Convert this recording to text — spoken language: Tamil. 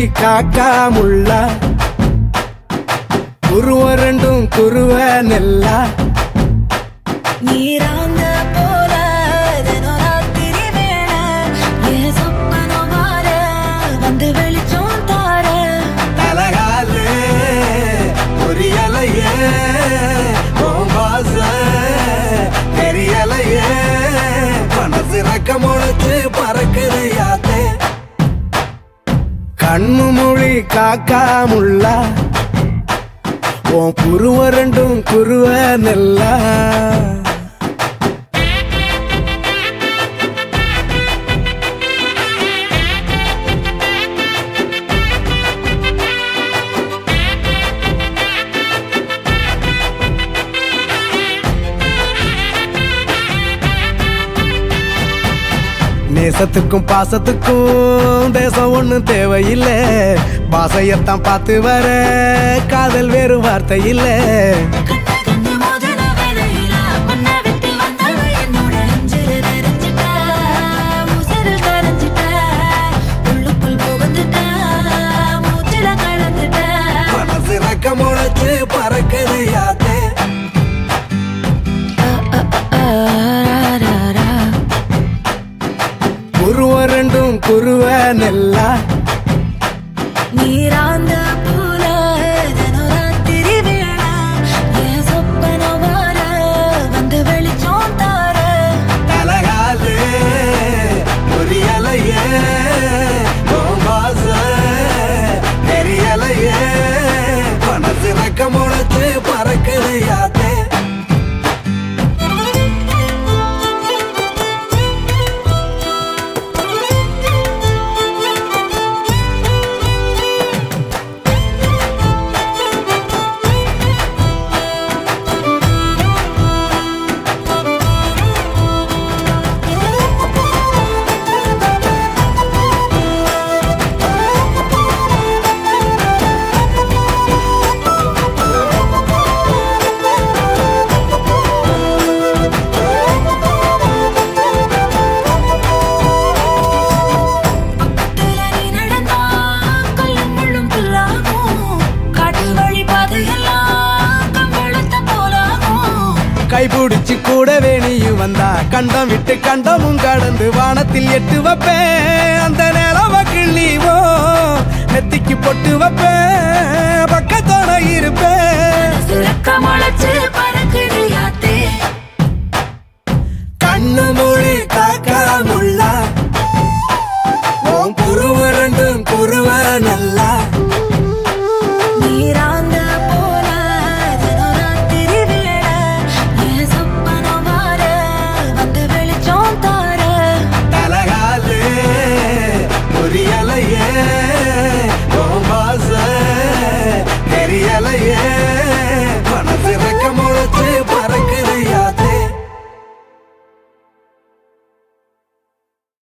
காக்கா முள்ளா குருவ ரெண்டும் குருவ நெல்லா நீராந்த போல தினம் ராத்திரி வேளை என் சொப்பனம் மாற வந்து வெளிச்சம் தார தலகாலு புரியலையே உன் வாச தெரியலையே மனசு ரக்க முளைச்சு பறக்குது யாத்தே கண்ணு மொழி காக்கா முள்ளா உன் குருவ ரெண்டும் குருவ நெல்லா நேசத்துக்கும் பாசத்துக்கும் தேசம் ஒண்ணும் தேவையில்லை பாசையத்தான் பார்த்து வர காதல் வேறு வார்த்தை இல்லை கண்ண கண்ண மோதின வேளையில உன்னை விட்டு வந்தவ என்னோட நெஞ்சில நிறைஞ்சிட்ட உசிரில் கரைஞ்சிட்ட உள்ளுக்குள் புகுந்துட்ட மூச்சில கலந்துட்ட மனசு ரக்க முளைச்சு பறக்குது யாத்தே குருவ ரெண்டும் குருவ நெல்லா நீராந்த போல தினம் ராத்திரி வேளை என் சொப்பனம் மாற வந்து வெளிச்சம் தார தலகாலு புரியலையே உன் வாச தெரியலையே மனசு ரக்க முளைச்சு பறக்குது யாத்தே பக்கத்துல நீ நடந்தா கல்லும் முள்ளும் புல்லாகும் காட்டு வழி பாதையெல்லாம் கம்பளத்த போலாகும் கைபிடிச்சு கூடவே நீயும் வந்தா கண்டம் விட்டு கண்டமும் கடந்து வானத்தில் எட்டு வைப்பேன் அந்த நிலவ கிள்ளிவோ நெத்திக்கு பொட்டு வைப்பேன்